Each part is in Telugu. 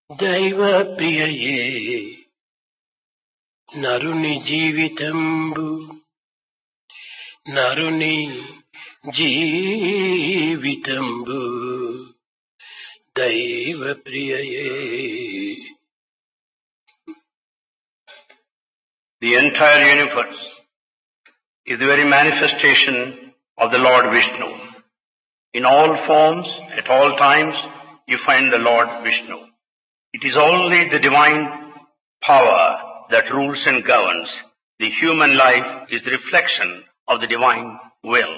దైవ ప్రియయే నరుని జీవితంబు నరుని జీవితంబు దైవ ప్రియయే The entire universe is the very manifestation of the Lord Vishnu. In all forms, at all times, you find the Lord Vishnu. It is only the divine power that rules and governs. The human life is the reflection of the divine will.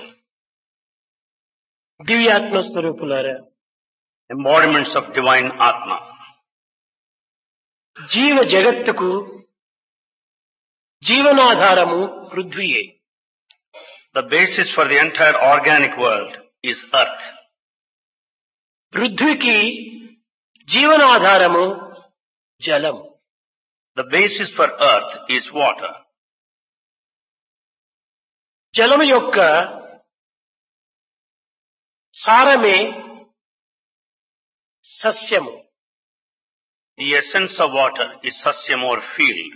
దివ్యాత్మ స్వరూపులారా Embodiments of divine Atma. జీవ జగత్తుకు జీవనాధారము పృథ్వీయే The basis for the entire organic world is earth. పృథ్వీకి జీవనాధారము జలం The basis for earth is water. జలము యొక్క సారమే సస్యము The essence of water is sasyam or field.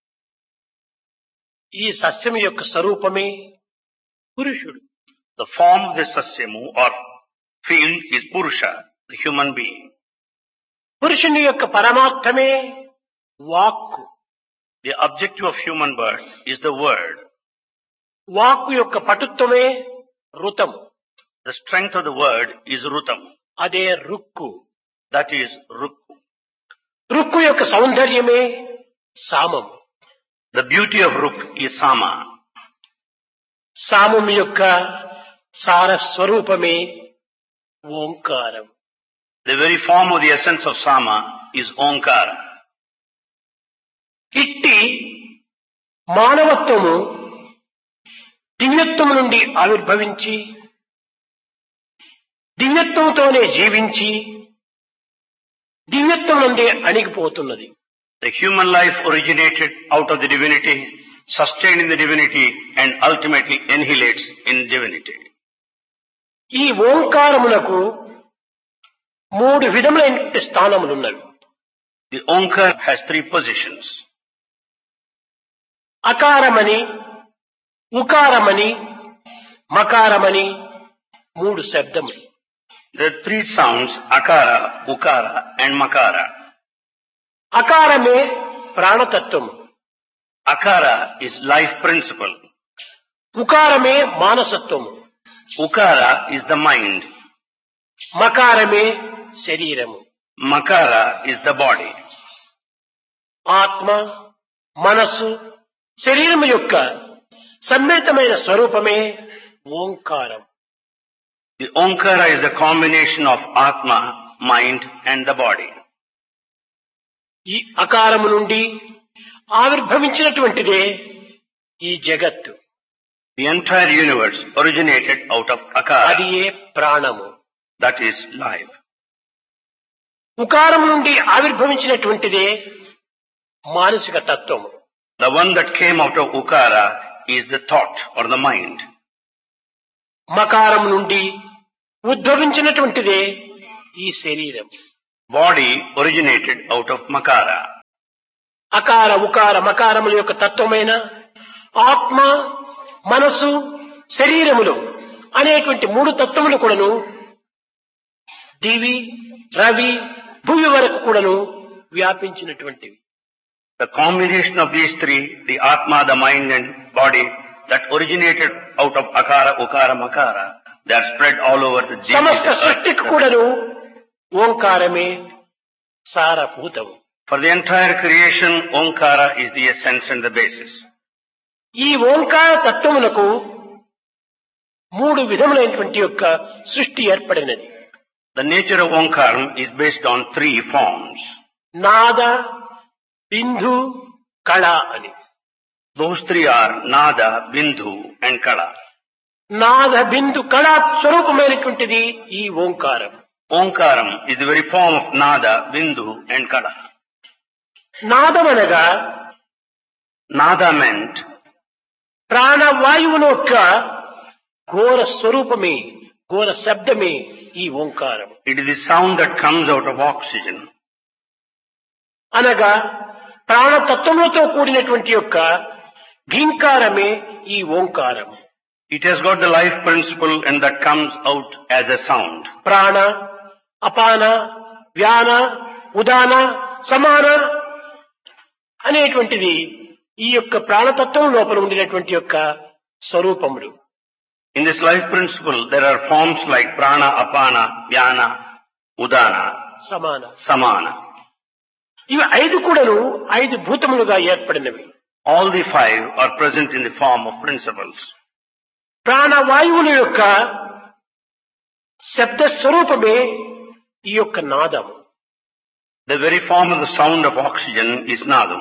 ఈ సస్యము యొక్క స్వరూపమే పురుషుడు The form of the sasyamu or field is Purusha, the human being. పురుషుని యొక్క పరమార్థమే వాక్కు The objective of human birth is the word. వాక్కు యొక్క పటుత్వమే ఋతం The strength of the word is Rutam. అదే Rukku That is Rukku. Rukku యొక్క సౌందర్యమే సామం The beauty of Ruk is Sama. సామం యొక్క సార స్వరూపమే ఓంకారం The very form of the essence of Sama is Omkara. ఇట్టి మానవత్వము దివ్యత్వము నుండి ఆవిర్భవించి దివ్యత్వంతోనే జీవించి దివ్యత్వం నుండి అణిగిపోతున్నది The human life originated out of the divinity, sustained in the divinity, and ultimately annihilates in divinity. ఈ ఓంకారమునకు మూడు విధములైన స్థానములున్నవి The Omkar has three positions. అకారమని ఉకారమని మకారమని మూడు శబ్దములు There are three sounds, Akara, Ukara, and Makara. అకారమే ప్రాణతత్వము Akara is life principle. ఉకారమే మానసత్వము Ukara is the mind. మకారమే శరీరము Makara is the body. ఆత్మ మనస్సు శరీరము యొక్క సమ్మిళితమైన స్వరూపమే ఓంకారం The Omkara is the combination of Atma, mind, and the body. ఈ అకారము నుండి ఆవిర్భవించినటువంటిదే ఈ జగత్తు The entire universe originated out of Akara. అది ఏ ప్రాణము That is life. ఉకారం నుండి ఆవిర్భవించినటువంటిదే మానసిక తత్వము The one that came out of Ukara is the thought or the mind. మకారం నుండి ఉద్భవించినటువంటిదే ఈ శరీరం Body originated out of Makara. అకార ఉకార మకారముల యొక్క తత్వమైన ఆత్మ మనసు శరీరములు అనేటువంటి మూడు తత్వములు కూడాను దివి రవి భూమి వరకు కూడాను వ్యాపించినటువంటివి The combination of these three, the Atma, the mind and body, that originated out of Akara, Ukara, Makara, they are spread all over the Jiva, సమస్త the సృష్టికి earth. కూడాను ఓంకారమే సారభూతము For the entire creation, Omkara is the essence and the basis. ఈ ఓంకార తత్వములకు మూడు విధములైనటువంటి యొక్క సృష్టి ఏర్పడినది The nature of Omkaram is based on three forms. నాద బిందు కళ అని Those three are Nada, Bindhu and Kala. నాద బిందు కళ స్వరూపమైనటువంటిది ఈ ఓంకారం Omkaram is the very form of Nada, Bindhu and Kala. నాదమనగా Nada meant ప్రాణవాయువుల యొక్క ఘోర స్వరూపమే ఘోర శబ్దమే ఈ ఓంకారం it is the sound that comes out of oxygen. అనగా ప్రాణతత్వములతో కూడినటువంటి యొక్క భీంకారమే ఈ ఓంకారం It has got the life principle and that comes out as a sound. ప్రాణ అపాన వ్యాన ఉదాన సమాన అనేటువంటిది ఈ యొక్క ప్రాణతత్వం లోపల ఉండినటువంటి యొక్క స్వరూపములు In this life principle, there are forms like prana, apana, vyana, udana, సమాన samana. ఇవి ఐదు కూడాను ఐదు భూతములుగా ఏర్పడినవి All the five are present in the form of principles. ప్రాణవాయువుల యొక్క శబ్ద స్వరూపమే ఈ యొక్క నాదం The very form of the sound of oxygen is nadam.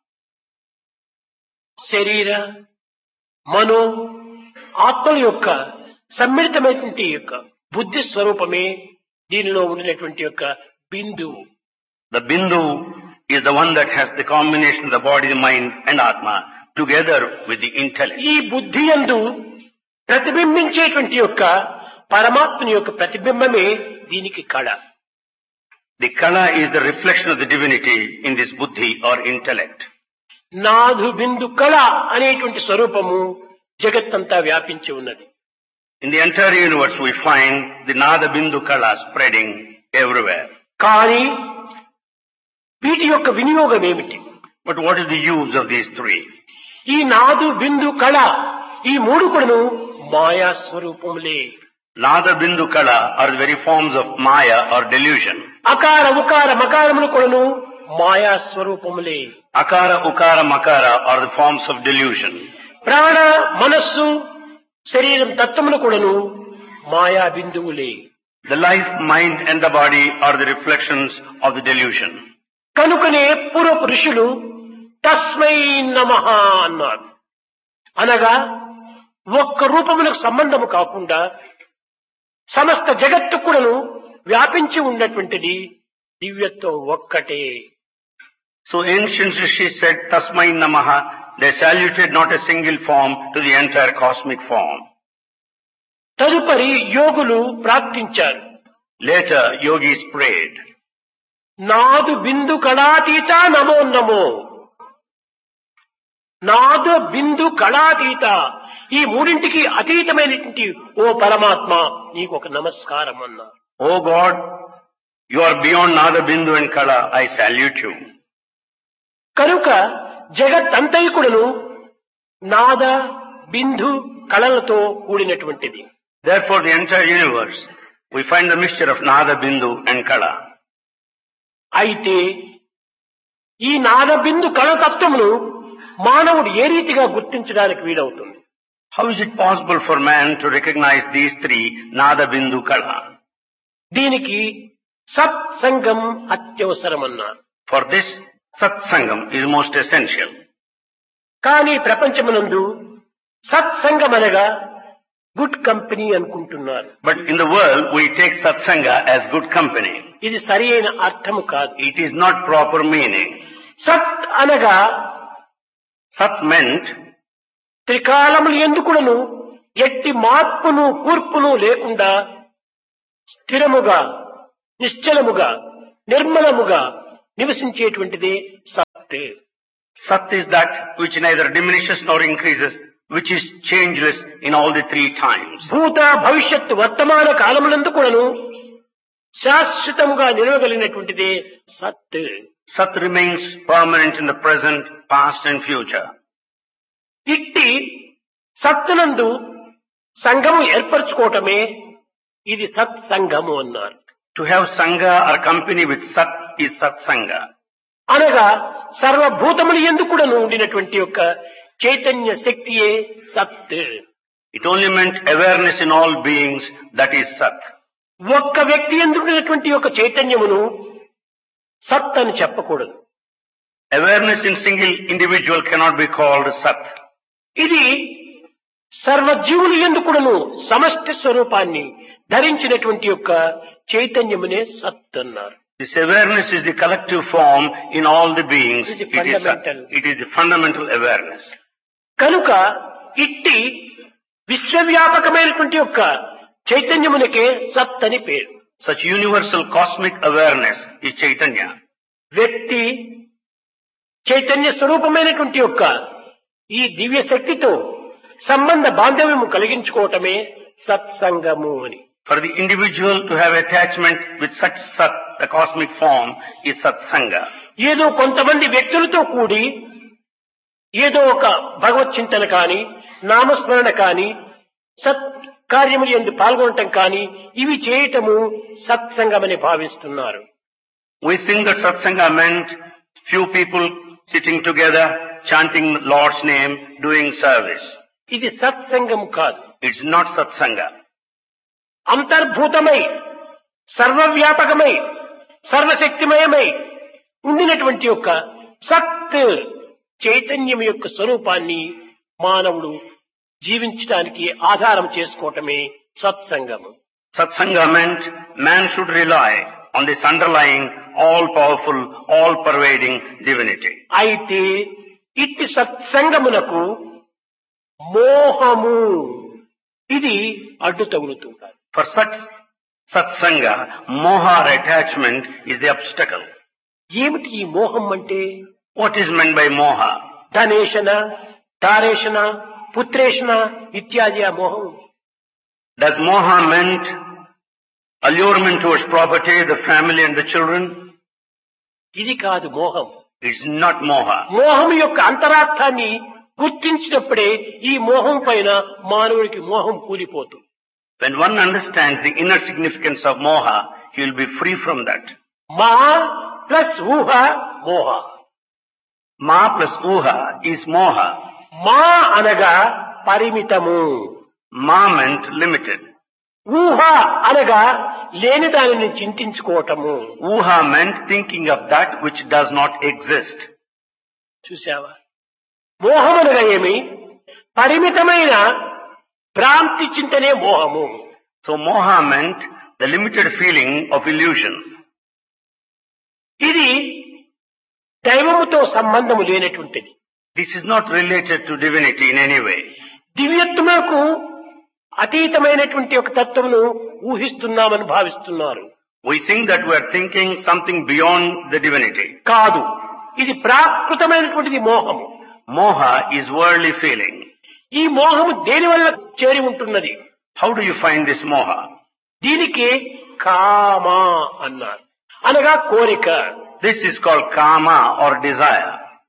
శరీర మనో ఆత్మల యొక్క సమ్మిళితమైనటువంటి యొక్క బుద్ధి స్వరూపమే దీనిలో ఉండినటువంటి యొక్క బిందువు The bindu is the one that has the combination of the body, the mind and atma together with the intellect. ఈ బుద్ధి యందు ప్రతిబింబించేటువంటి యొక్క పరమాత్మని యొక్క ప్రతిబింబమే దీనికి కళ The kala is the reflection of the divinity in this buddhi or intellect. నాదు బిందు కళ అనేటువంటి స్వరూపము జగత్తంతా వ్యాపించి ఉన్నది In the entire universe we find the nada bindu kala spreading everywhere. కానీ వీటి యొక్క వినియోగం ఏమిటి But what is the use of these three? ఈ నాదు బిందు కళ ఈ మూడు కూడాను మాయా స్వరూపములే Nada bindu kala are the very forms of maya or delusion. అకార ఉకార మకారములు కూడాను మాయా స్వరూపములే Akara, ukara, makara are the forms of delusion. ప్రాణ మనస్సు శరీరం తత్వములు కూడాను మాయా బిందువులే The life, mind and the body are the reflections of the delusion. కనుకనే పూర్వపు ఋషులు తస్మై నమ అన్నారు అనగా ఒక్క రూపములకు సంబంధము కాకుండా సమస్త జగత్తు కూడాను వ్యాపించి ఉన్నటువంటిది దివ్యత్వం ఒక్కటే So ancient rishis said, Tasmai Namaha, they saluted not a single form to the entire cosmic form. తదుపరి యోగులు ప్రార్థించారు Later, yogis prayed, నాదు బిందు కళాతీత నమో నమో నాదు బిందు కళాతీత ఈ మూడింటికి అతీతమైనటువంటి ఓ పరమాత్మ నీకు ఒక నమస్కారం అన్నా O God, you are beyond Nada Bindu and Kala, I salute you. కనుక జగత్తంతైకుడును నాద బిందు కళలతో కూడినటువంటిది Therefore, the entire universe, we find the mixture of Nada Bindu and Kala. అయితే ఈ నాద బిందు కళ తత్వమును మానవుడు ఏ రీతిగా గుర్తించడానికి వీలవుతుంది How is it possible for man to recognize these three, Nada Bindu Kala? దీనికి సత్సంగం అత్యవసరమన్నారు For this, Satsangam is most essential. కానీ ప్రపంచమునందు సత్సంగం అనగా గుడ్ కంపెనీ అనుకుంటున్నారు But in the world, we take Satsanga as good company. ఇది సరి అయిన అర్థము కాదు It is not proper meaning. సత్ అనగా Sat meant త్రికాలములు ఎందుకును ఎట్టి మార్పును కూర్పును లేకుండా స్థిరముగా నిశ్చలముగా నిర్మలముగా నివసించేటువంటిదే సత్ Sat is that which neither diminishes nor increases, which is changeless in all the three times. భూత భవిష్యత్తు వర్తమాన కాలములందు కూడాను శాశ్వతముగా నిలవగలిగినటువంటిదే సత్ Sat remains permanent in the present, past and future. ఇట్టి సత్తునందు సంఘము ఏర్పరచుకోవటమే ఇది సత్సంగము అన్నారు To have Sangha or company with Sat is Satsanga. అనగా సర్వభూతములు ఎందుకుడను ఉండినటువంటి యొక్క చైతన్య శక్తియే సత్ It only meant awareness in all beings, that is Sat. ఒక్క వ్యక్తి ఎందుకున్నటువంటి యొక్క చైతన్యమును సత్ అని చెప్పకూడదు Awareness in single individual cannot be called Sat. ఇది సర్వజీవులు ఎందుకుడను సమష్టి స్వరూపాన్ని ధరించినటువంటి యొక్క చైతన్యమునే సత్ అన్నారు This awareness is the collective form in all the beings. It is It is, Sat. fundamental. it is the fundamental awareness. కనుక ఇట్టి విశ్వవ్యాపకమైనటువంటి యొక్క చైతన్యమునకే సత్ అని పేరు Such universal cosmic awareness is Chaitanya. వ్యక్తి చైతన్య స్వరూపమైనటువంటి యొక్క ఈ దివ్య శక్తితో సంబంధ బాంధవ్యము కలిగించుకోవటమే సత్సంగము అని For the individual to have attachment with such Sat, the cosmic form, is Satsanga. ఏదో కొంతమంది వ్యక్తులతో కూడి ఏదో ఒక భగవత్ చింతన కాని నామస్మరణ కాని సత్ కార్యములు ఎందు పాల్గొనటం కాని ఇవి చేయటము సత్సంగమని భావిస్తున్నారు We think that Satsanga meant few people sitting together, chanting Lord's name, doing service. ఇది సత్సంగము కాదు It's not Satsanga. అంతర్భూతమై సర్వవ్యాపకమై సర్వశక్తిమయమై ఉండినటువంటి యొక్క సత్ చైతన్యం యొక్క స్వరూపాన్ని మానవుడు జీవించడానికి ఆధారం చేసుకోవటమే సత్సంగము Satsanga meant man should rely on this underlying, all-powerful, all-pervading divinity. అయితే ఇట్టి సత్సంగమునకు మోహము ఇది అడ్డు తగులుతుంటారు For such Satsanga, moha or attachment is the obstacle. ఏమిటి ఈ మోహం అంటే What is meant by moha? ధనేషణ తారేషణ పుత్రేషణ ఇత్యాది ఆ మోహం Does moha meant allurement towards property, the family and the children? ఇది కాదు మోహం It's not moha. మోహం యొక్క అంతరార్థాన్ని గుర్తించినప్పుడే ఈ మోహం పైన మానవుడికి మోహం కూలిపోతుంది When one understands the inner significance of moha, he will be free from that. మా ప్లస్ ఊహ మోహ Ma plus uha is moha. మా అనగా పరిమితము Ma meant limited. ఊహ అనగా లేని దానిని చింతించుకోవటము Uha meant thinking of that which does not exist. చూసావా మోహం అనగా ఏమి పరిమితమైన భ్రాంతి చింతనే మోహము So moha meant the limited feeling of illusion. ఇది దైవముతో సంబంధము లేనటువంటిది This is not related to divinity in any way. దివ్యత్వములకు అతీతమైనటువంటి ఒక తత్వమును ఊహిస్తున్నామని భావిస్తున్నారు We think that we are thinking something beyond the divinity. కాదు ఇది ప్రాకృతమైనటువంటిది మోహము Moha is worldly feeling. ఈ మోహము దేని వల్ల చేరి ఉంటున్నది How do you find this moha? దీనికి కామ అన్నారు అనగా కోరిక This is called kama or desire.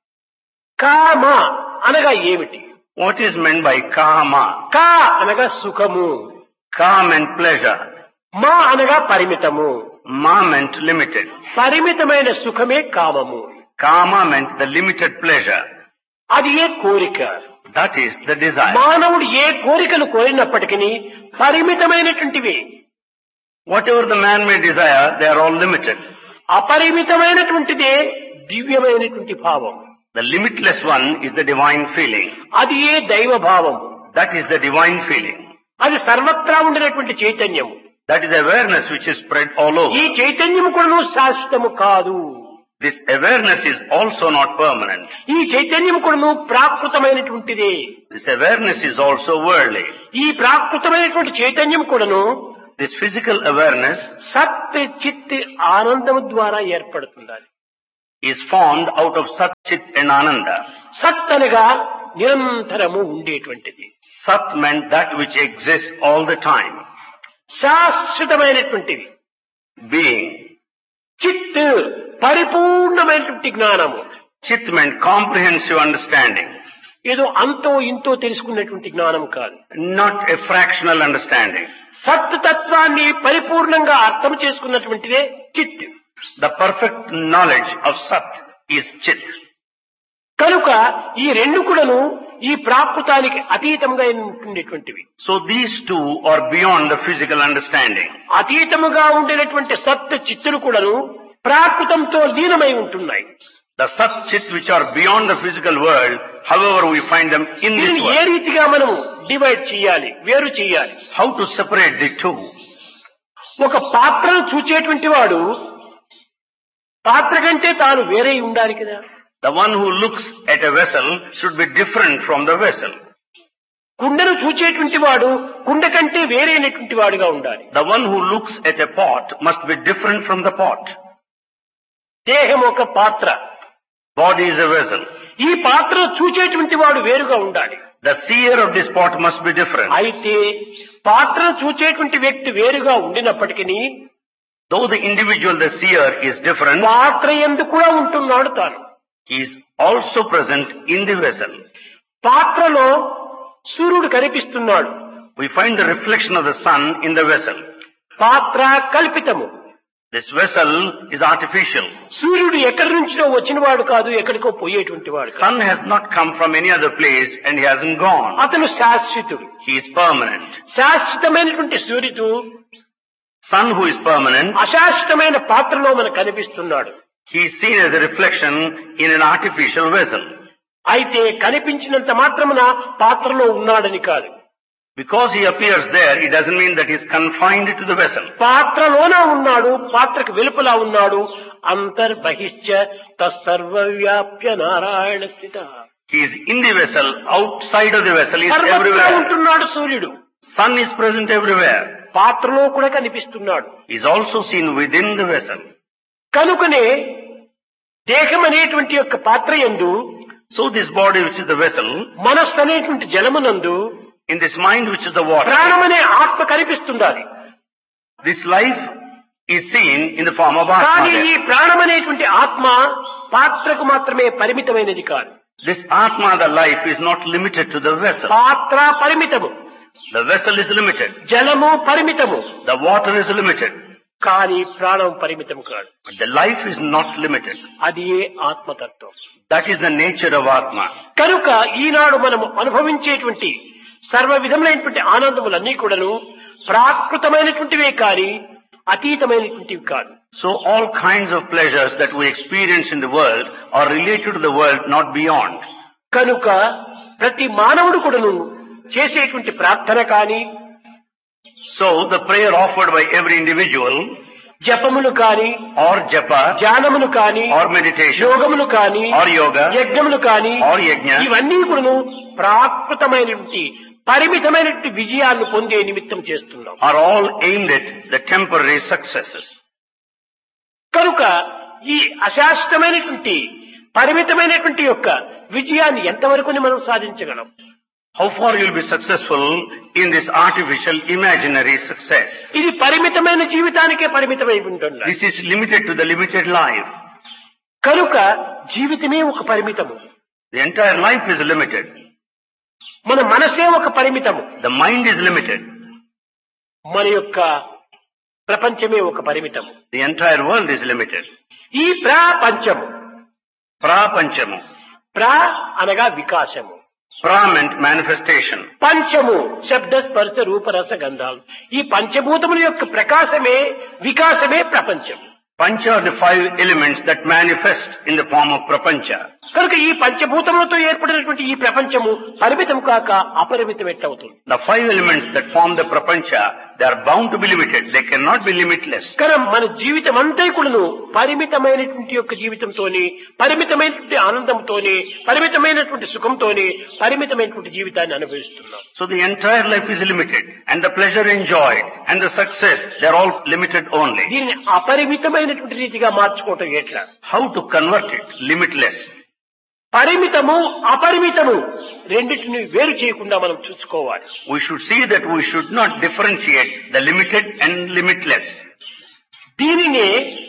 కామ అనగా ఏమిటి What is meant by kama? కా అనగా సుఖము Ka meant pleasure. మా అనగా పరిమితము Ma meant limited. పరిమితమైన సుఖమే కామము Kama meant the limited pleasure. అది ఏ కోరిక That is the desire. మానవుడు ఏ కోరికలు కోరినప్పటికీ పరిమితమైనటువంటివి Whatever the man may desire, they are all limited. అపరిమితమైనటువంటిదే దివ్యమైనటువంటి భావం The limitless one is the divine feeling. అది ఏ దైవ భావం That is the divine feeling. అది సర్వత్రా ఉండినటువంటి చైతన్యం That is awareness which is spread all ఈ over. చైతన్యం కూడా శాశ్వతము కాదు This awareness is also not permanent. ఈ చైతన్యం కూడా ప్రాకృతమైనటువంటిదే This awareness is also worldly. ఈ ప్రాకృతమైనటువంటి చైతన్యం కూడాను This physical awareness సత్ చిత్ ఆనందము ద్వారా ఏర్పడుతుంది is formed out of Sat, Chit and Ananda. సత్ అనగా నిరంతరము ఉండేటువంటిది Sat meant that which exists all the time. శాశ్వతమైనటువంటిది Being. చిత్ పరిపూర్ణమైనటువంటి జ్ఞానము Chit meant comprehensive understanding. ఏదో అంతో ఇంతో తెలుసుకున్నటువంటి జ్ఞానం కాదు Not a fractional understanding. సత్ తత్వాన్ని పరిపూర్ణంగా అర్థం చేసుకున్నటువంటిదే చిత్ The perfect knowledge of Sat is Chit. కనుక ఈ రెండు కూడాను ఈ ప్రాకృతానికి అతీతంగా ఉండేటువంటివి So these two are beyond the physical understanding. అతీతముగా ఉండేటువంటి సత్ చిత్తులు కూడాను ప్రాకృతంతో లీనమై ఉంటున్నాయి The Sat Chit which are beyond the physical world, however we find them in this దీనిని ఏ world. రీతిగా మనము డివైడ్ చేయాలి వేరు చేయాలి How to separate the two? ఒక పాత్రను చూచేటువంటి వాడు పాత్ర కంటే తాను వేరే ఉండాలి కదా The one who looks at a vessel should be different from the vessel. కుండను చూచేటువంటి వాడు కుండ కంటే వేరైనటువంటి వాడుగా ఉండాలి The one who looks at a pot must be different from the pot. దేహం ఒక పాత్ర Body is a vessel. ఈ పాత్రను చూచేటువంటి వాడు వేరుగా ఉండాలి The seer of this pot must be different. అయితే పాత్రను చూచేటువంటి వ్యక్తి వేరుగా ఉండినప్పటికీ Though the individual, the seer, is different, పాత్ర ఎందుకు కూడా ఉంటున్నాడు తాను he is also present in the vessel. పాత్రలో సూర్యుడు కనిపిస్తున్నాడు We find the reflection of the sun in the vessel. పాత్ర కల్పితము This vessel is artificial. సూర్యుడు ఎక్కడి నుంచినో వచ్చినవాడు కాదు ఎక్కడికో పోయేటువంటి వాడు కాదు. Sun has not come from any other place and he hasn't gone. అతను శాశ్వతుడు He is permanent. శాశ్వతమైనటువంటి సూర్యుడు Sun who is permanent, అశాశ్వతమైన పాత్రలో మనకు కనిపిస్తున్నాడు he is seen as a reflection in an artificial vessel. అయితే కనిపించినంత మాత్రమున పాత్రలో ఉన్నాడని కాదు Because he appears there, it doesn't mean that he is confined to the vessel. పాత్రలోన ఉన్నాడు పాత్రకు వెలుపల ఉన్నాడు అంతర్బహిశ్చ తత్సర్వవ్యాప్య నారాయణ స్థిత He is in the vessel, outside of the vessel, he is సర్వత్రా everywhere. ఉంటున్నాడు సూర్యుడు Sun is present everywhere. పాత్రలో కూడా కనిపిస్తున్నాడు He is also seen within the vessel. కనుకనే దేహం అనేటువంటి యొక్క పాత్ర ఎందు So this body which is the vessel, మనస్సు అనేటువంటి జలమునందు in this mind which is the water, ప్రాణం అనే ఆత్మ కనిపిస్తుండాలి this life is seen in the form of కానీ Atma. ఈ there. ప్రాణం అనేటువంటి ఆత్మ పాత్రకు మాత్రమే పరిమితమైనది కాదు This Atma, the life, is not limited to the vessel. పాత్ర పరిమితము The vessel is limited. జలము పరిమితము The water is limited. కానీ ప్రాణం పరిమితం కాదు But the life is not limited. అది ఏ ఆత్మతత్వం That is the nature of Atma. కనుక ఈనాడు మనము అనుభవించేటువంటి సర్వ విధములైనటువంటి ఆనందములన్నీ కూడాను ప్రాకృతమైనటువంటివే కానీ అతీతమైనటువంటివి కాదు So all kinds of pleasures that we experience in the world are related to the world, not beyond. కనుక ప్రతి మానవుడు కూడాను చేసేటువంటి ప్రార్థన కానీ So the prayer offered by every individual, జపములు కానీ or japa, ధ్యానములు కానీ or meditation, యోగములు కానీ or yoga, యజ్ఞములు కానీ or yajna, ఇవన్నీ కూడాను ప్రాకృతమైనటువంటి పరిమితమైనటువంటి విజయాన్ని పొందే నిమిత్తం చేస్తున్నాం are all aimed at the temporary successes. కనుక ఈ అశాశ్వతమైనటువంటి పరిమితమైనటువంటి యొక్క విజయాన్ని ఎంతవరకు మనం సాధించగలం How far you'll be successful in this artificial imaginary success? ఇది పరిమితమైన జీవితానికే పరిమితమై ఉంటుంది This is limited to the limited life. కనుక జీవితమే ఒక పరిమితము The entire life is limited. మన మనసే ఒక పరిమితము The mind is limited. మన యొక్క ప్రపంచమే ఒక పరిమితము The entire world is limited. ఈ ప్రపంచము Prapanchamu. ప్ర అనగా వికాసము Pra meant manifestation. పంచము శబ్ద స్పర్శ రూపరస గంధాలు ఈ పంచభూతముల యొక్క ప్రకాశమే వికాసమే ప్రపంచం Pancha are the five elements that manifest in the form of prapancha. కనుక ఈ పంచభూతములతో ఏర్పడినటువంటి ఈ ప్రపంచము పరిమితం కాక అపరిమితం ఎట్లవుతుంది The five elements that form the prapancha, they are bound to be limited. They cannot be limitless. కనుక మన జీవితం అంతా కూడాను పరిమితమైనటువంటి యొక్క జీవితంతోని పరిమితమైనటువంటి ఆనందంతోని పరిమితమైనటువంటి సుఖంతోని పరిమితమైనటువంటి జీవితాన్ని అనుభవిస్తున్నాం So the entire life is limited. And the pleasure enjoyed and the success, they are all limited only. దీనిని అపరిమితమైనటువంటి రీతిగా మార్చుకోవటం ఎట్లా How to convert it? Limitless. పరిమితము అపరిమితము రెండింటిని వేరు చేయకుండా మనం చూసుకోవాలి We should see that we should not differentiate the limited and limitless. దీనినే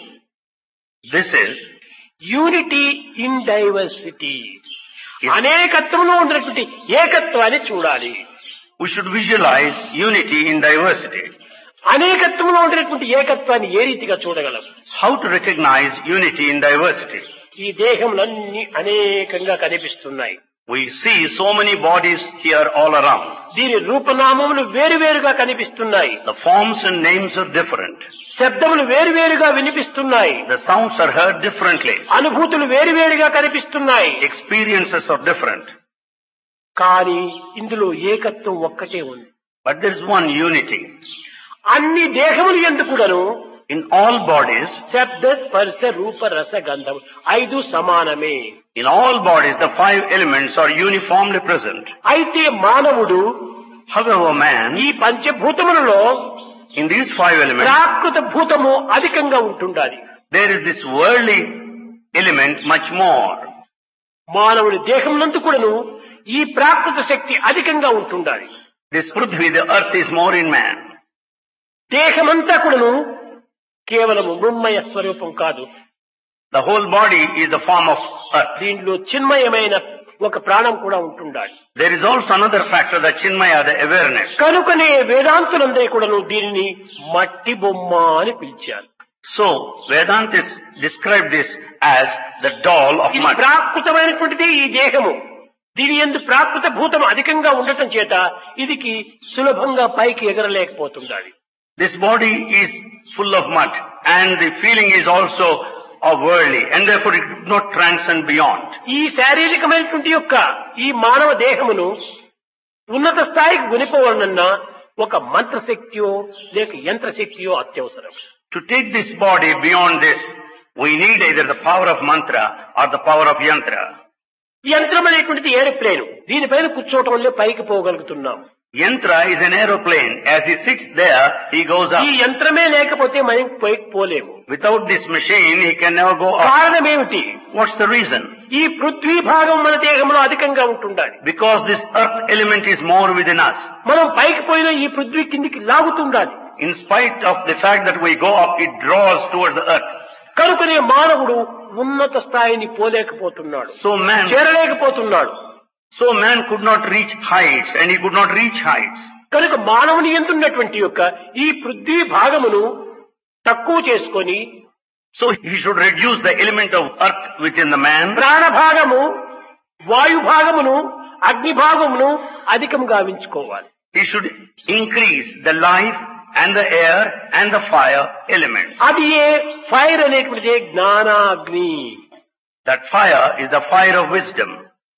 This is unity in diversity అనేకత్వంలో ఉన్నటువంటి ఏకత్వాన్ని చూడాలి we should visualize unity in diversity. అనేకత్వంలో ఉన్నటువంటి ఏకత్వాన్ని ఏ రీతిగా చూడగలం How to recognize unity in diversity? ఈ దేహములన్నీ అనేకంగా కనిపిస్తున్నాయి We see so many bodies here all around. దీని రూపనామములు వేరువేరుగా కనిపిస్తున్నాయి The forms and names are different. శబ్దములు వేరువేరుగా వినిపిస్తున్నాయి The sounds are heard differently. అనుభూతులు వేరువేరుగా కనిపిస్తున్నాయి Experiences are different. కానీ ఇందులో ఏకత్వం ఒక్కటే ఉంది But there is one unity. అన్ని దేహములు ఎందుకుడను In all bodies, శబ్ద స్పర్శ రూప రస గంధం ఐదు సమానమే in all bodies, the five elements are uniformly present. అయితే మానవుడు However, man, ఈ పంచభూతములలో in these five elements, ప్రాకృత భూతము అధికంగా ఉంటుండాలి there is this worldly element much more. మానవుడి దేహంనందు కూడాను ఈ ప్రాకృత శక్తి అధికంగా ఉంటుండాలి This Prithvi, the earth is more in man. దేహమంతా కూడాను కేవలం మృన్మయ స్వరూపం కాదు The whole body is the form of earth. దీంట్లో చిన్మయమైన ఒక ప్రాణం కూడా ఉంటుండాలి There is also another factor, the Chinmaya, the awareness. కనుకనే వేదాంతులందరూ కూడాను దీనిని మట్టి బొమ్మ అని పిలిచారు So, Vedantis describe this as the doll of ఇది mud. ప్రాకృతమైనటువంటిదే ఈ దేహము దీని ఎందు ప్రాకృత భూతం అధికంగా ఉండటం చేత ఇదికి సులభంగా పైకి ఎగరలేకపోతుండాలి This body is full of mud and the feeling is also of worldly and therefore it could not transcend beyond. ఈ శారీరకమైనటువంటి యొక్క ఈ మానవ దేహమును ఉన్నత స్థాయికి కొనిపోవాలన్నా ఒక మంత్రశక్తియో లేక యంత్రశక్తియో అత్యవసరం To take this body beyond this, we need either the power of mantra or the power of yantra. యంత్రం అనేటువంటిది ఏరోప్లేన్ దీనిపైన కూర్చోవటం వల్లే పైకి పోగలుగుతున్నాం Yantra is an aeroplane. As he sits there, he goes ఈ up. యంత్రమే లేకపోతే మనం పైకి పోలేము Without this machine, he can never go up. కారణం ఏమిటి What's the reason? ఈ పృథ్వీ భాగం మన దేహంలో అధికంగా ఉంటుండాలి Because this earth element is more within us. మనం పైకి పోయినా ఈ పృథ్వీ కిందికి లాగుతుండాలి In spite of the fact that we go up, it draws towards the earth. కనుకనే మానవుడు ఉన్నత స్థాయిని పోలేకపోతున్నాడు So man, చేరలేకపోతున్నాడు so man could not reach heights and he could not reach heights. కనుక మానవుని ఎందున్నటువంటి యొక్క ఈ పృథ్వీ భాగమును తక్కువ చేసుకొని So he should reduce the element of earth within the man. ప్రాణ భాగము వాయు భాగమును అగ్ని భాగమును అధికంగా గావించుకోవాలి He should increase the life and the air and the fire elements. అది ఏ ఫైర్ అనేటువంటిది జ్ఞానాగ్ని That fire is the fire of wisdom.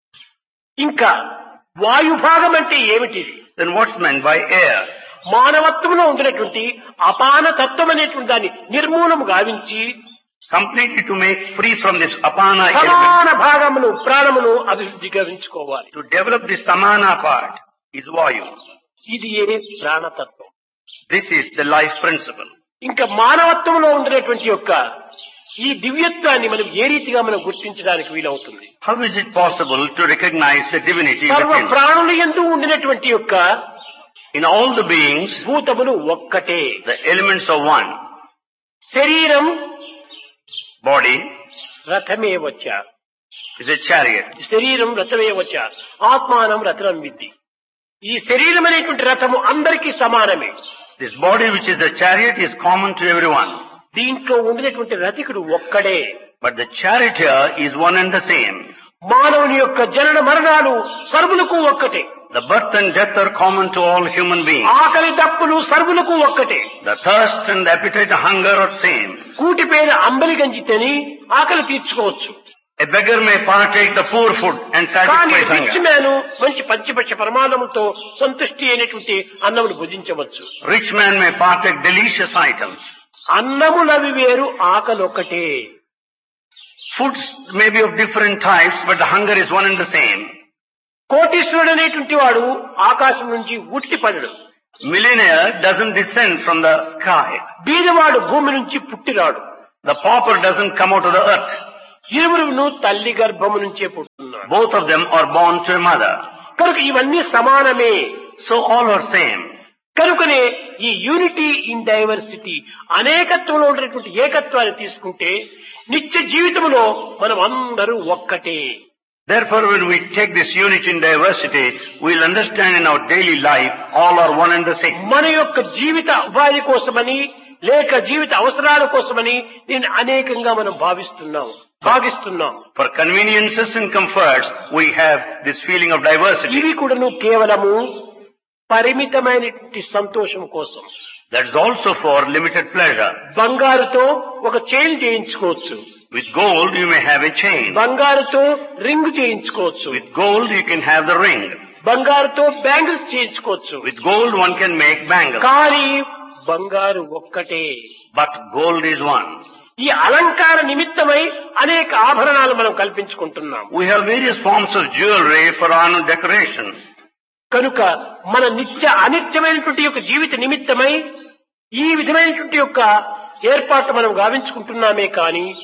ఇంకా వాయు భాగం అంటే ఏమిటిది Then what's meant by air? మానవత్వంలో ఉండినటువంటి అపాన తత్వం అనేటువంటి దాన్ని నిర్మూలము గావించి Completely to make free from this apana element. సమాన భాగమును ప్రాణమును అభివృద్ధి గావించుకోవాలి To develop the samana part is vayu. ఇది ఏ ప్రాణతత్వం This is the life principle. ఇంకా మానవత్వంలో ఉండినటువంటి యొక్క ఈ దివ్యత్వాన్ని మనం ఏ రీతిగా మనం గుర్తించడానికి వీలవుతుంది How is it possible to recognize the divinity సర్వ within? ప్రాణులు ఎందు ఉండినటువంటి యొక్క In all the beings, భూతములు ఒక్కటే the elements of one. శరీరం Body రథమే వచ్చా is a chariot. శరీరం రథమే వచ్చా ఆత్మానం రథం విద్ది ఈ శరీరం అనేటువంటి రథము అందరికీ సమానమే This body which is the chariot is common to everyone. దీంట్లో ఉండినటువంటి రథికుడు ఒక్కడే But the charioteer is one and the same. మానవుని యొక్క జనన మరణాలు సర్వులకు ఒక్కటే The birth and death are common to all human beings. ఆకలి దప్పులు సర్వులకు ఒక్కటే The thirst and the appetite and hunger are same. కూటి పేద అంబలి గంజి తిని ఆకలి తీర్చుకోవచ్చు A beggar may partake the poor food and కానీ satisfy రిచ్ hunger. మ్యాన్ మంచి పంచపక్ష ప్రమాదములతో సంతుష్టి అయినటువంటి అన్నమును భుజించవచ్చు Rich man may partake delicious items. అన్నములవి వేరు ఆకలి ఒకటే Foods may be of different types, but the hunger is one and the same. కోటీశ్వరుడు అనేటువంటి వాడు ఆకాశం నుంచి ఉట్టి పడడు Millionaire doesn't descend from the sky. బీదవాడు భూమి నుంచి పుట్టిరాడు The pauper doesn't come out of the earth. ఇరువురును తల్లి గర్భము నుంచే పుట్టున్నాడు Both of them are born to a mother. కనుక ఇవన్నీ సమానమే So all are same. కనుకనే ఈ యూనిటీ ఇన్ డైవర్సిటీ అనేకత్వంలో ఉండేటువంటి ఏకత్వాన్ని తీసుకుంటే నిత్య జీవితంలో మనం అందరూ ఒక్కటే Therefore, when we take this unity in diversity, we'll understand in our daily life all are one and the same. మన యొక్క జీవిత ఉపాధి కోసమని లేక జీవిత అవసరాల కోసమని దీన్ని అనేకంగా మనం భావిస్తున్నాం భావిస్తున్నాం For conveniences and comforts, we have this feeling of diversity. ఇవి కూడాను కేవలము పరిమితమైనటువంటి సంతోషం కోసం That's also for limited pleasure. బంగారుతో ఒక చైన్ చేయించుకోవచ్చు With gold, you may have a chain. బంగారుతో రింగ్ చేయించుకోవచ్చు With gold, you can have the ring. బంగారుతో బ్యాంగిల్స్ చేయించుకోవచ్చు With gold, one can make bangles. కానీ బంగారు ఒక్కటే But gold is one. ఈ అలంకార నిమిత్తమై అనేక ఆభరణాలు మనం కల్పించుకుంటున్నాం We have various forms of jewelry for ornament decoration. కనుక మన నిత్య అనిత్యమైనటువంటి యొక్క జీవిత నిమిత్తమై ఈ విధమైనటువంటి యొక్క ఏర్పాట్లు మనం గావించుకుంటున్నామే కానీ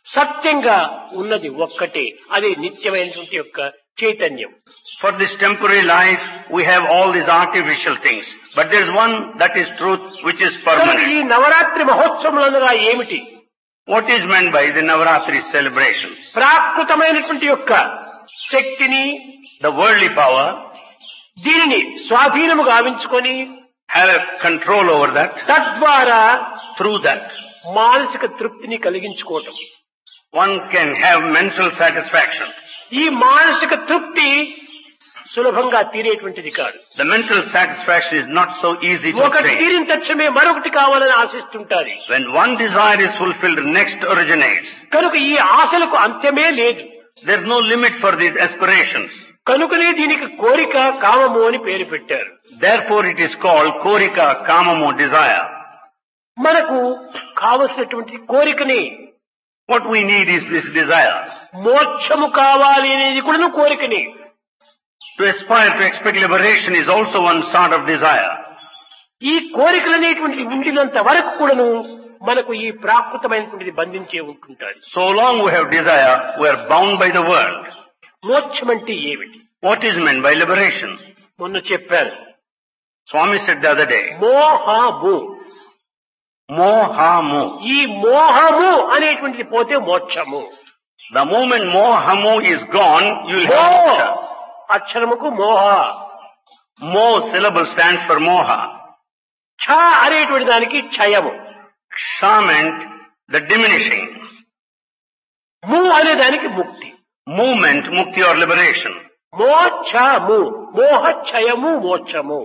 సత్యంగా ఉన్నది ఒక్కటే అదే నిత్యమైనటువంటి యొక్క చైతన్యం For this temporary life, we have all these artificial things. But there's one that is truth, which is కనుక ఈ permanent. నవరాత్రి మహోత్సవములనగా ఏమిటి What is meant by the Navaratri celebrations? ప్రాకృతమైనటువంటి యొక్క శక్తిని The worldly power, దీనిని స్వాధీనము గావించుకొని have a control over that. తద్వారా Through that, మానసిక తృప్తిని కలిగించుకోవటం one can have mental satisfaction. ఈ మానసిక తృప్తి సులభంగా తీరేటువంటిది కాదు The mental satisfaction is not so easy to ఒకటి obtain. తీరిన తక్షణమే మరొకటి కావాలని ఆశిస్తుంటారు When one desire is fulfilled, next originates. కనుక ఈ ఆశలకు అంత్యమే లేదు There's no limit for these aspirations. కనుకనే దీనికి కోరిక కామము అని పేరు పెట్టారు Therefore it is called korika kamamo desire. మనకు కావలసినటువంటి కోరికని What we need is this desire. మోక్షము కావాలి అనేది కూడా కోరికని To aspire to expect liberation is also one sort of desire. ఈ కోరికలు అనేటువంటిది ఉండినంత వరకు కూడాను మనకు ఈ ప్రాకృతమైనటువంటిది బంధించే ఉంటుంటారు So long we have desire, we are bound by the world. మోక్షం అంటే ఏమిటి What is meant by liberation? మొన్న చెప్పాను Swami said the other day, మోహము mohamu. ఈ మోహము అనేటువంటిది పోతే మోక్షము The moment mohamu is gone, you will మో have moksha. అక్షరముకు మోహ Mo syllable stands for moha. ఛ అనేటువంటి దానికి క్షయము Ksha meant the diminishing. ము అనే దానికి ముక్తి Movement, mukti or liberation. మోక్షము మోహ క్షయము మోక్షము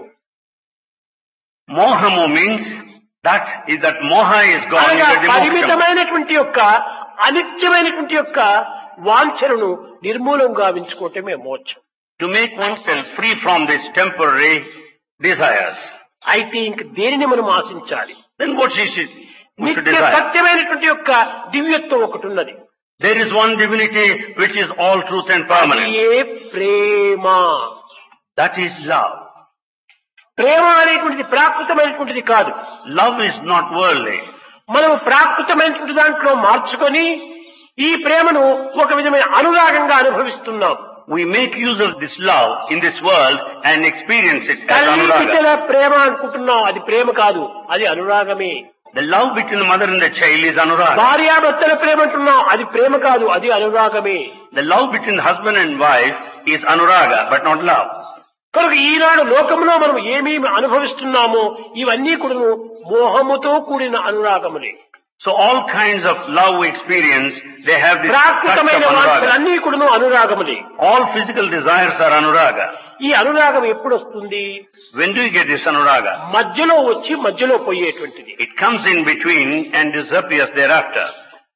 Mohamu means that is that moha is gone, you అనగా get the moksha. పరిమితమైనటువంటి యొక్క అనిత్యమైనటువంటి యొక్క వాంఛనను నిర్మూలం గావించుకోవటమే మోక్షం To make oneself free from these temporary desires. అయితే ఇంక దేనిని మనం ఆశించాలి Then what she should, we should నిత్య desire? సత్యమైనటువంటి యొక్క దివ్యత్వం ఒకటి ఉన్నది There is one divinity which is all truth and అది permanent. A Prema That is love. ప్రేమ అనేటువంటిది ప్రాకృతమైనటువంటిది కాదు Love is not worldly. మనం ప్రాకృతమైనటువంటి దాంట్లో మార్చుకొని ఈ ప్రేమను ఒక విధమైన అనురాగంగా అనుభవిస్తున్నాం We make use of this love in this world and experience it as తల్లి anuraga. బిడ్డల ప్రేమ అనుకుంటున్నాం అది ప్రేమ కాదు అది అనురాగమే The love between the mother and the child is anuraga. భార్యాభర్తల ప్రేమ అంటున్నాం అది ప్రేమ కాదు అది అనురాగమే The love between husband and wife is anuraga, but not love. కనుక ఈనాడు లోకంలో మనం ఏమేమి అనుభవిస్తున్నామో ఇవన్నీ కూడా మోహముతో కూడిన అనురాగములే So all kinds of love we experience, they have this touch of ప్రాకృతమైన anuraga. వాంఛలన్నీ కూడా అనురాగములే All physical desires are anuraga. ఈ అనురాగం ఎప్పుడు వస్తుంది When do you get this anuraga? మధ్యలో వచ్చి మధ్యలో పోయేటువంటిది It comes in between and disappears thereafter.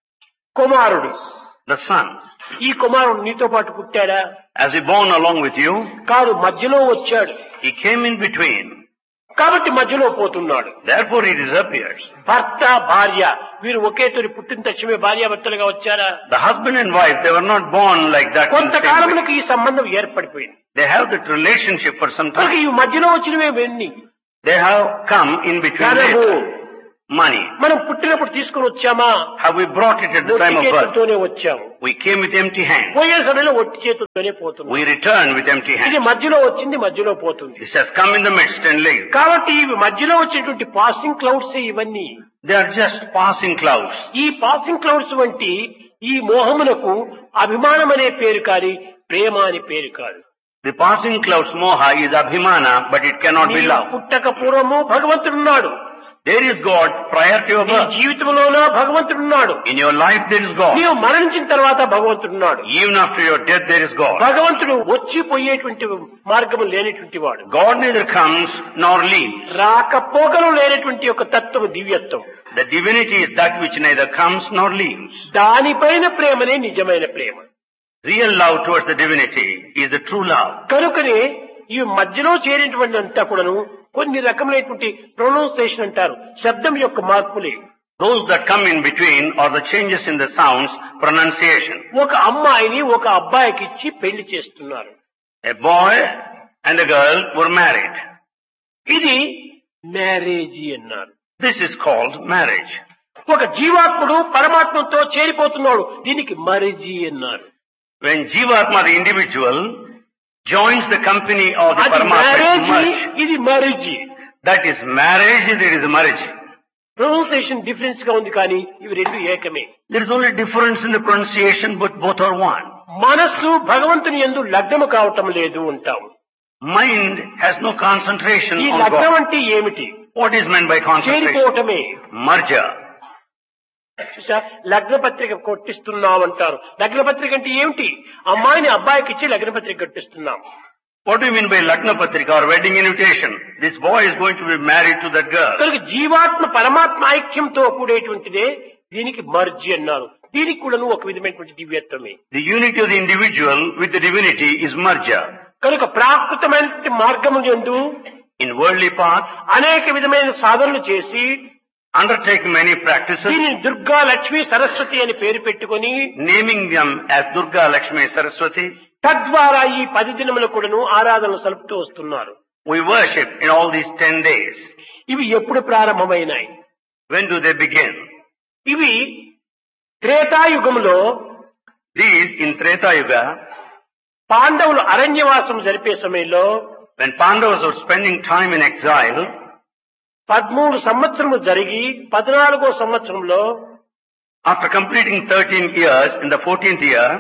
కుమారుడు The son. ఈ కుమారుడు నీతో పాటు పుట్టాడా As he born along with you, కాదు మధ్యలో వచ్చాడు he came in between. కాబట్టి మధ్యలో పోతున్నాడు Therefore he disappears. భర్త భార్య వీరు ఒకే తొలి పుట్టిన తక్షణమే భార్యాభర్తలుగా వచ్చారా The husband and wife, they were not born like that. in the same way. కొంతకాలములకు ఈ సంబంధం ఏర్పడిపోయింది They have that relationship for some కనుక time. ఈ మధ్యలో వచ్చినవే వెన్ని They have come in between ధనము later. Money. మనం పుట్టినప్పుడు తీసుకుని వచ్చామా Have we brought it at the ఒట్టి time of birth? చేతులతోనే వచ్చాము We came with empty hands. పోయే సమయంలో ఒట్టి చేతులతోనే పోతున్నాం We return with empty ఇది hands. మధ్యలో వచ్చింది మధ్యలో పోతుంది This has come in the midst and leave. కాబట్టి ఇవి మధ్యలో వచ్చేటువంటి పాసింగ్ క్లౌడ్స్ ఇవన్నీ They are just passing clouds. ఈ పాసింగ్ క్లౌడ్స్ వంటి ఈ మోహములకు అభిమానం అనే పేరు కాని ప్రేమ అని పేరు కాదు The passing clouds moha is abhimana, but it cannot be నీవు love. పుట్టక పూర్వము భగవంతుడున్నాడు There is God prior to your నీ birth. జీవితంలోనూ భగవంతుడున్నాడు In your life there is God. నీవు మరణించిన తర్వాత భగవంతుడున్నాడు Even after your death there is God. భగవంతుడు వచ్చి పోయేటువంటి మార్గము లేనటువంటి వాడు God neither comes nor leaves. రాకపోకలు లేనటువంటి ఒక తత్వం దివ్యత్వం The divinity is that which neither comes nor leaves. దానిపైన ప్రేమనే నిజమైన ప్రేమ Real love towards the divinity is the true love. కనుకనే ఈ మధ్యలో చేరినటువంటి అంతా కూడాను కొన్ని రకములైనటువంటి ప్రొనౌన్సియేషన్ అంటారు శబ్దం యొక్క మార్పులే Those that come in between are the changes in the sounds, pronunciation. ఒక అమ్మాయిని ఒక అబ్బాయికి ఇచ్చి పెళ్లి చేస్తున్నారు A boy and a girl were married. ఇది మ్యారేజీ అన్నారు This is called marriage. ఒక జీవాత్ముడు పరమాత్మతో చేరిపోతున్నాడు దీనికి మరిజి అన్నారు When Jivatma, the individual, joins the company of the అది Paramatma, it మ్యారేజీ merge. ఇది merge That is marriage, there is a marriage. Pronunciation difference గా ఉంది కానీ ఇవి రెండు ఏకమే There is only difference in the pronunciation, but both are one. మనస్సు భగవంతుని ఎందు లగ్నము కావటం లేదు ఉంటాం Mind has no concentration ఈ on లగ్నం God. అంటే ఏమిటి What is meant by concentration? చేరిపోవటమే Merger. చూసా లగ్న పత్రిక కొట్టిస్తున్నాం అంటారు లగ్న పత్రిక అంటే ఏమిటి అమ్మాయిని అబ్బాయికి ఇచ్చి లగ్న పత్రిక కొట్టిస్తున్నాం What do you mean by Lagna Patrika or wedding invitation? This boy is going to be married to that girl. కనుక జీవాత్మ పరమాత్మ ఐక్యంతో కూడేటువంటిదే దీనికి మర్జి అన్నారు దీనికి కూడాను ఒక విధమైనటువంటి దివ్యత్వమే The unity of the individual with the divinity is merger. కనుక ప్రాకృతమైనటువంటి మార్గము ఎందు In worldly path, అనేక విధమైన సాధనలు చేసి undertake many practices, దీనిని దుర్గా లక్ష్మి సరస్వతి అని పేరు పెట్టుకొని naming them as Durga, Lakshmi, Saraswati. తద్వారా ఈ పది దినములు కూడాను ఆరాధనలు సలుపుతూ వస్తున్నారు We worship in all these ten days. ఇవి ఎప్పుడు ప్రారంభమైనాయి When do they begin? ఇవి త్రేతాయుగంలో These in Treta Yuga, పాండవులు అరణ్యవాసం జరిపే సమయంలో when Pandavas were spending time in exile, పదమూడు సంవత్సరము జరిగి పద్నాలుగో సంవత్సరంలో after completing 13 years, in the 14th year,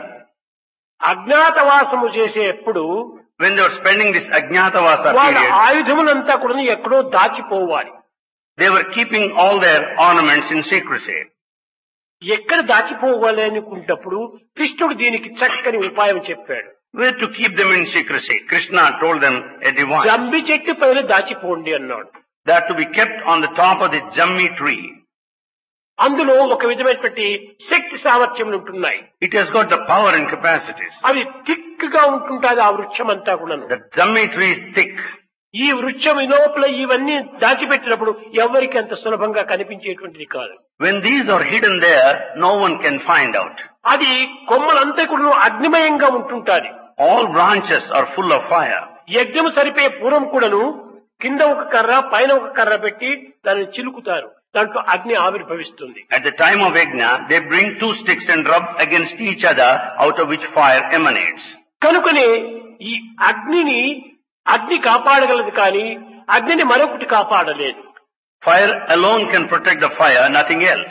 అజ్ఞాతవాసము చేసేప్పుడు when they were spending this Ajnatavasa వాళ్ళ period, ఆయుధములంతా కూడా ఎక్కడో దాచిపోవాలి they were keeping all their ornaments in secrecy. ఎక్కడ దాచిపోవాలి అనుకున్నప్పుడు కృష్ణుడు దీనికి చక్కని ఉపాయం చెప్పాడు Where to keep them in secrecy? Krishna told them a device. జంబి చెట్టు పైన దాచిపోండి అన్నాడు They are to be kept on the top of the Jammi tree. అందులో ఒక విధమైనటువంటి శక్తి సామర్థ్యములు ఉంటున్నాయి It has got the power and capacities. అవి థిక్ గా ఉంటుంటాది ఆ వృక్షం అంతా కూడాను The Jammi tree is thick. ఈ వృక్షం లోపల ఇవన్నీ దాచిపెట్టినప్పుడు ఎవరికి అంత సులభంగా కనిపించేటువంటిది కాదు When these are hidden there, no one can find out. అది కొమ్మలంతా కూడా అగ్నిమయంగా ఉంటుంటాది All branches are full of fire. యజ్ఞం సరిపోయే పూర్వం కూడాను కింద ఒక కర్ర పైన ఒక కర్ర పెట్టి దానిని చిలుకుతారు దాంట్లో అగ్ని ఆవిర్భవిస్తుంది At the time of Yajna, they bring two sticks and rub against each other, out of which fire emanates. కనుకనే ఈ అగ్నిని అగ్ని కాపాడగలదు కానీ అగ్నిని మరొకటి కాపాడలేదు Fire alone can protect the fire, nothing else.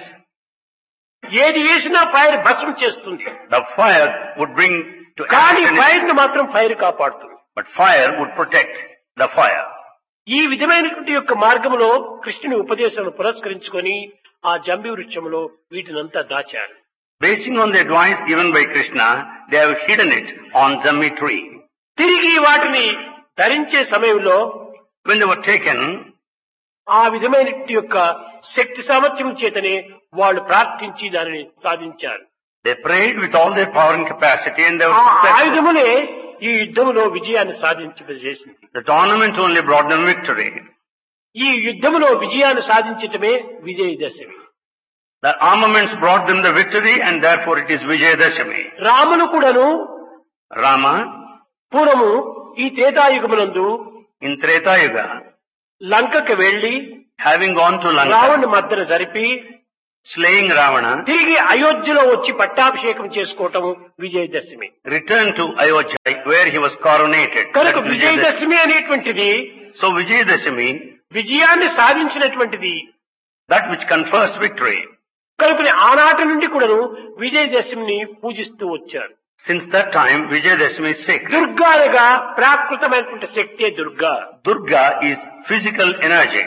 ఏది వేసినా ఫైర్ భస్మం చేస్తుంది The fire would bring to కానీ action, ఫైర్ ను మాత్రం ఫైర్ కాపాడుతుంది but fire would protect the fire. ఈ విధమైనటువంటి యొక్క మార్గంలో కృష్ణుని ఉపదేశాలను పురస్కరించుకొని ఆ జంబి వృక్షంలో వీటినంతా దాచారు Basing on the advice given by Krishna, they have hidden it on Jammi tree. తిరిగి వాటిని ధరించే సమయంలో When they were taken, ఆ విధమైనటువంటి యొక్క శక్తి సామర్థ్యం చేతనే వాళ్ళు ప్రార్థించి దానిని సాధించారు they prayed with all their power and capacity and they ఆ were successful. ఆయుధములే ఈ యుద్ధములో విజయాన్ని సాధించేసింది The tournament only brought them victory. ఈ యుద్ధములో విజయాన్ని సాధించటమే Vijayadashami The armaments brought them the victory and therefore it is Vijayadashami. Ramulu కూడాను Rama, పూర్వము ఈ త్రేతాయుగమునందు in Treta Yuga, లంకకి వెళ్లి having gone to Lanka, రావణుని మద్దన జరిపి slaying Ravana, తిరిగి అయోధ్యలో వచ్చి పట్టాభిషేకం చేసుకోవటము Vijayadashami returned to Ayodhya where he was coronated. కనుక That is Vijayadashami. విజయదశమి అనేటువంటిది So Vijayadashami, విజయాన్ని సాధించినటువంటిది that which confers victory. కనుక ఆనాటి నుండి కూడాను విజయదశమిని పూజిస్తూ వచ్చారు Since that time, Vijayadashami is sacred. దుర్గాలుగా ప్రాకృతమైనటువంటి శక్తే Durga Durga is physical energy.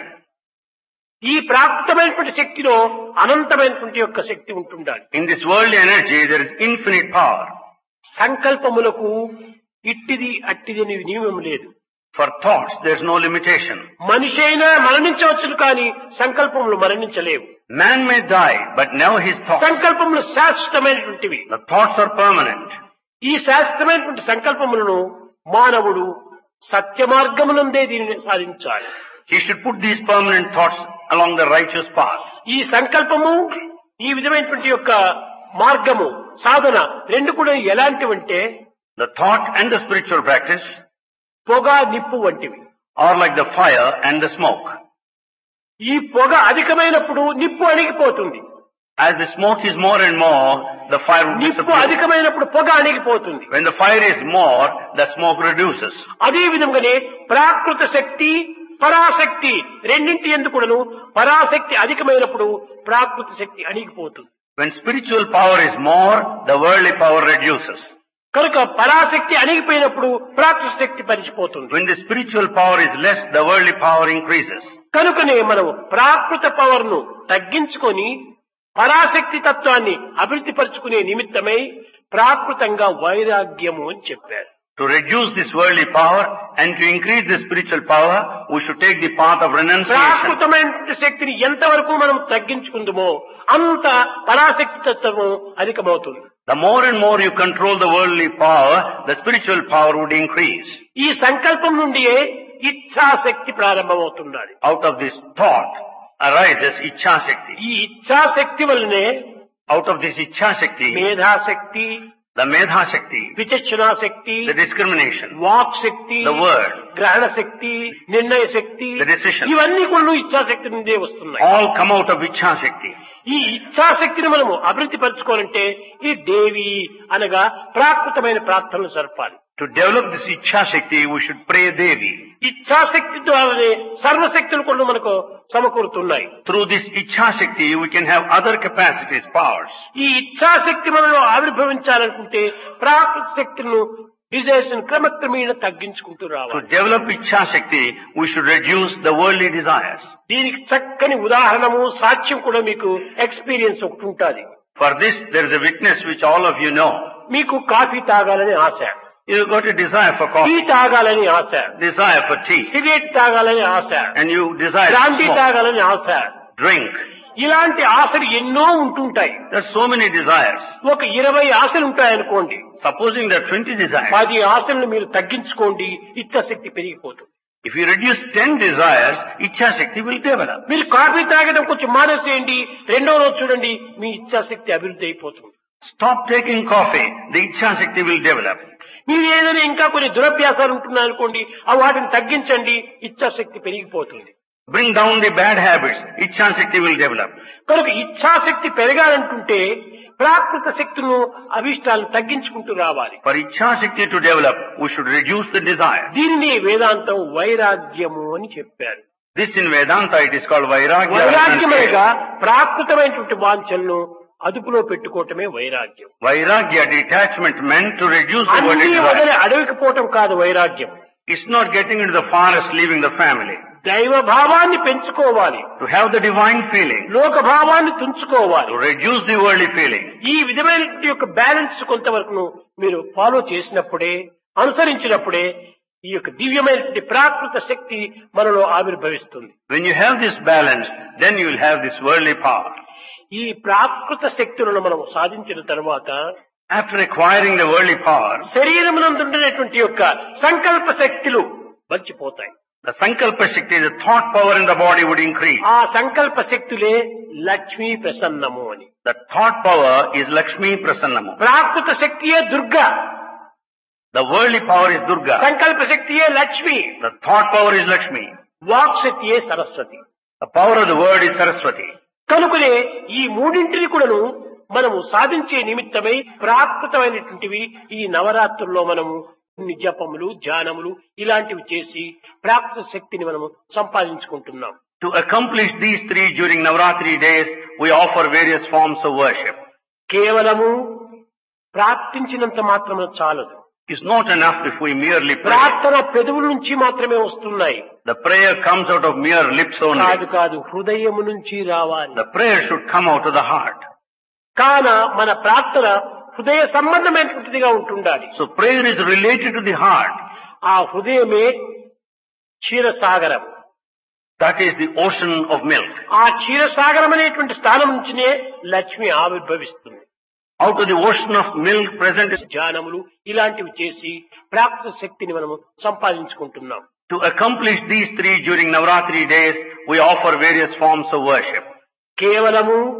ఈ ప్రాకృతమైనటువంటి శక్తిలో అనంతమైనటువంటి యొక్క శక్తి ఉంటుండాలి In this worldly energy, there is infinite power. సంకల్పములకు ఇట్టిది అట్టిది అనే నియమం లేదు For thoughts, there is no limitation. మనిషి అయినా మరణించవచ్చును కానీ సంకల్పములు మరణించలేవు Man may die, but never his thoughts. సంకల్పములు శాశ్వతమైనటువంటివి The thoughts are permanent. ఈ శాశ్వతమైనటువంటి సంకల్పములను మానవుడు సత్య మార్గమునందే దీనిని సాధించాలి He should put these permanent thoughts along the righteous path. ఈ సంకల్పము ఈ విధమైనటువంటి యొక్క మార్గము సాధన రెండు కూడా ఎలాంటివంటే The thought and the spiritual practice పొగ నిప్పు వంటివి are like the fire and the smoke. ఈ పొగ అధికమైనప్పుడు నిప్పు అణిగిపోతుంది As the smoke is more and more, the fire will నిప్పు disappear. అధికమైనప్పుడు పొగ అణిగిపోతుంది When the fire is more, the smoke reduces. అదే విధంగానే ప్రాకృత శక్తి పరాశక్తి రెండింటి ఎందుకును పరాశక్తి అధికమైనప్పుడు ప్రాకృత శక్తి అణిగిపోతుంది When spiritual power is more, the worldly power reduces. కనుక పరాశక్తి అణిగిపోయినప్పుడు ప్రాకృత శక్తి పరిచిపోతుంది When the spiritual power is less, the worldly power increases. కనుకనే మనం ప్రాకృత పవర్ ను తగ్గించుకొని పరాశక్తి తత్వాన్ని అభివృద్ధి పరుచుకునే నిమిత్తమై ప్రాకృతంగా వైరాగ్యము అని చెప్పారు To reduce this worldly power and to increase the spiritual power, we should take the path of renunciation. ప్రాకృతమైన శక్తిని ఎంతవరకు మనం తగ్గించుకుందామో అంత పరాశక్తి తత్వము అధికమవుతుంది The more and more you control the worldly power, the spiritual power would increase. ఈ సంకల్పం నుండియే ఇచ్ఛాశక్తి ప్రారంభమవుతున్నది Out of this thought arises Ichha Shakti. ఈ ఇచ్ఛాశక్తి వల్లనే Out of this Ichha Shakti, మేధాశక్తి the Medha Shakti, విచక్షణాశక్తి the discrimination, వాక్ శక్తి the word, గ్రహణ శక్తి నిర్ణయ శక్తి The decision. ఇవన్నీ కూడా ఇచ్ఛాశక్తి నుండే వస్తున్నాయి all come out of Ichha Shakti. ఈ ఇచ్ఛాశక్తిని మనము అభివృద్ధి పరచుకోవాలంటే ఈ దేవి అనగా ప్రాకృతమైన ప్రార్థనలు జరపాలి To develop this Ichha Shakti, we should pray Devi. ఇచ్ఛాశక్తి ద్వారానే సర్వశక్తులు కూడా మనకు సమకూరుతున్నాయి Through this Ichha Shakti, we can have other capacities, powers. ఈ ఇచ్ఛాశక్తి మనలో ఆవిర్భవించాలనుకుంటే ప్రాకృత శక్తులను డిజైర్స్ క్రమక్రమేణ తగ్గించుకుంటూ To రావాలి develop Ichha Shakti, we should reduce the worldly desires. దీనికి చక్కని ఉదాహరణము సాక్ష్యం కూడా మీకు ఎక్స్పీరియన్స్ ఒకటి ఉంటుంది For this, there is a witness which all of you know. మీకు కాఫీ తాగాలని ఆశ You got a desire for tea coffee, తాగాలని ఆశ desire for tea, సిగరెట్ తాగాలని ఆశ and you desire to బ్రాంతి smoke, తాగాలని ఆశ drink. ఇలాంటి ఆశలు ఎన్నో ఉంటుంటాయి There are so many desires. ఒక ఇరవై ఆశలు ఉంటాయనుకోండి Supposing there are 20 desires, పది ఆశలను మీరు తగ్గించుకోండి ఇచ్ఛాశక్తి పెరిగిపోతుంది if you reduce 10 desires, Ichha Shakti will develop. మీరు కాఫీ తాగడం కొంచెం మానేసేయండి రెండో రోజు చూడండి మీ ఇచ్ఛాశక్తి అభివృద్ధి అయిపోతుంది Stop taking coffee, the Ichha Shakti will develop. మీరు ఏదైనా ఇంకా కొన్ని దురభ్యాసాలు ఉంటున్నాయనుకోండి ఆ వాటిని తగ్గించండి ఇచ్ఛాశక్తి పెరిగిపోతుంది Bring down the bad habits, Ichha Shakti will develop. కనుక ఇచ్ఛాశక్తి పెరగాలంటుంటే ప్రాకృత శక్తులను అభిష్టాలను తగ్గించుకుంటూ రావాలి For Ichha Shakti to develop, we should reduce the desire. దీనిని వేదాంతం వైరాగ్యము అని చెప్పారు This in Vedanta it is called Vairagya. వైరాగ్యమేగా renunciation. ప్రాకృతమైనటువంటి వాంఛలను అదుపులో పెట్టుకోవటమే వైరాగ్యం Vairagya detachment meant to reduce the worldly అన్ని వదిలి desire. అడవికి పోవటం కాదు వైరాగ్యం It's not getting into the forest, leaving the family. దైవ భావాన్ని పెంచుకోవాలి To have the divine feeling, లోక భావాన్ని తుంచుకోవాలి to reduce the worldly feeling. ఈ విధమైన యొక్క బ్యాలెన్స్ కొంతవరకు మీరు ఫాలో చేసినప్పుడే అనుసరించినప్పుడే ఈ యొక్క దివ్యమైనటువంటి ప్రాకృత శక్తి మనలో ఆవిర్భవిస్తుంది When you have this balance, then you will have this worldly power. ఈ ప్రాకృత శక్తులను మనం సాధించిన తర్వాత After acquiring the worldly power, శరీరమునందుండేటువంటి యొక్క సంకల్ప శక్తులు మర్చిపోతాయి the sankalpa shakti, the thought power in the body would increase. ఆ సంకల్ప శక్తులే లక్ష్మీ ప్రసన్నము అని The thought power is Lakshmi Prasannamu. ప్రాకృత శక్తియే Durga The worldly power is Durga. సంకల్ప శక్తియే Lakshmi The thought power is Lakshmi. వాక్ శక్తియే Saraswati The power of the word is Saraswati. కనుకనే ఈ మూడింటిని కూడాను మనము సాధించే నిమిత్తమై ప్రాకృతమైనటువంటివి ఈ నవరాత్రుల్లో మనము కొన్ని జపములు ధ్యానములు ఇలాంటివి చేసి ప్రాకృత శక్తిని మనము సంపాదించుకుంటున్నాం To accomplish these three during Navratri days, we offer various forms of worship. కేవలము ప్రార్థించినంత మాత్రమే చాలదు It's not enough if we merely pray. ప్రార్థన పెదవుల నుంచి మాత్రమే వస్తున్నాయి The prayer comes out of mere lips కాదు only. కాదు హృదయము నుంచి రావాలి The prayer should come out of the heart. కాన మన ప్రార్థన హృదయ సంబంధమైనటువంటిదిగా ఉంటుండాలి So prayer is related to the heart. ఆ హృదయమే క్షీరసాగరం That is the ocean of milk. ఆ క్షీరసాగరం అనేటువంటి స్థానం నుంచినే Lakshmi ఆవిర్భవిస్తుంది Out of the ocean of milk present is ధ్యానములు ఇలాంటివి చేసి ప్రాకృత శక్తిని మనము సంపాదించుకుంటున్నాం To accomplish these three during Navratri days, we offer various forms of worship. కేవలము